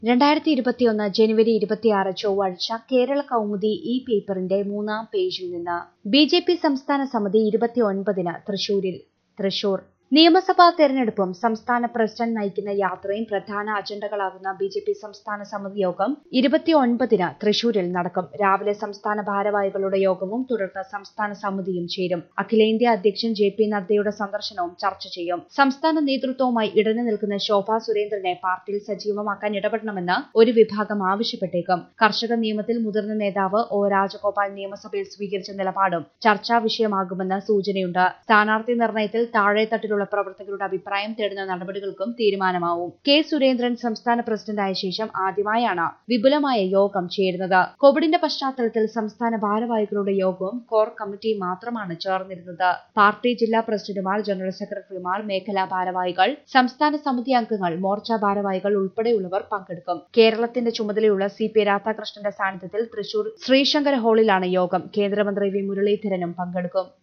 രണ്ടായിരത്തി ഇരുപത്തിയൊന്ന് ജനുവരി ഇരുപത്തിയാറ് ചൊവ്വാഴ്ച കേരള കൗമുദി ഈ പേപ്പറിന്റെ മൂന്നാം പേജിൽ നിന്ന് ബി ജെ പി സംസ്ഥാന സമിതി ഇരുപത്തിയൊൻപതിന് തൃശൂരിൽ തൃശൂർ നിയമസഭാ തെരഞ്ഞെടുപ്പും സംസ്ഥാന പ്രസിഡന്റ് നയിക്കുന്ന യാത്രയും പ്രധാന അജണ്ടകളാകുന്ന ബി ജെ പി സംസ്ഥാന സമിതി യോഗം ഇരുപത്തിയൊൻപതിന് തൃശൂരിൽ നടക്കും രാവിലെ സംസ്ഥാന ഭാരവാഹികളുടെ യോഗവും തുടർന്ന് സംസ്ഥാന സമിതിയും ചേരും അഖിലേന്ത്യാ അധ്യക്ഷൻ ജെ പി നദ്ദയുടെ സന്ദർശനവും ചർച്ച ചെയ്യും സംസ്ഥാന നേതൃത്വവുമായി ഇടഞ്ഞു നിൽക്കുന്ന ശോഭാ സുരേന്ദ്രനെ പാർട്ടിയിൽ സജീവമാക്കാൻ ഇടപെടണമെന്ന് ഒരു വിഭാഗം ആവശ്യപ്പെട്ടേക്കും കർഷക നിയമത്തിൽ മുതിർന്ന നേതാവ് ഒ രാജഗോപാൽ നിയമസഭയിൽ സ്വീകരിച്ച നിലപാടും ചർച്ചാ വിഷയമാകുമെന്ന് സൂചനയുണ്ട് സ്ഥാനാർത്ഥി നിർണയത്തിൽ താഴെത്തട്ടിലുള്ള പ്രവർത്തകരുടെ അഭിപ്രായം തേടുന്ന നടപടികൾക്കും തീരുമാനമാവും കെ സുരേന്ദ്രൻ സംസ്ഥാന പ്രസിഡന്റായ ശേഷം ആദ്യമായാണ് വിപുലമായ യോഗം ചേരുന്നത് കോവിഡിന്റെ പശ്ചാത്തലത്തിൽ സംസ്ഥാന ഭാരവാഹികളുടെ യോഗവും കോർ കമ്മിറ്റിയും മാത്രമാണ് ചേർന്നിരുന്നത് പാർട്ടി ജില്ലാ പ്രസിഡന്റുമാർ ജനറൽ സെക്രട്ടറിമാർ മേഖലാ ഭാരവാഹികൾ സംസ്ഥാന സമിതി അംഗങ്ങൾ മോർച്ച ഭാരവാഹികൾ ഉൾപ്പെടെയുള്ളവർ പങ്കെടുക്കും കേരളത്തിന്റെ ചുമതലയുള്ള സി പി രാധാകൃഷ്ണന്റെ സാന്നിധ്യത്തിൽ തൃശൂർ ശ്രീശങ്കര ഹാളിലാണ് യോഗം കേന്ദ്രമന്ത്രി വി മുരളീധരനും പങ്കെടുക്കും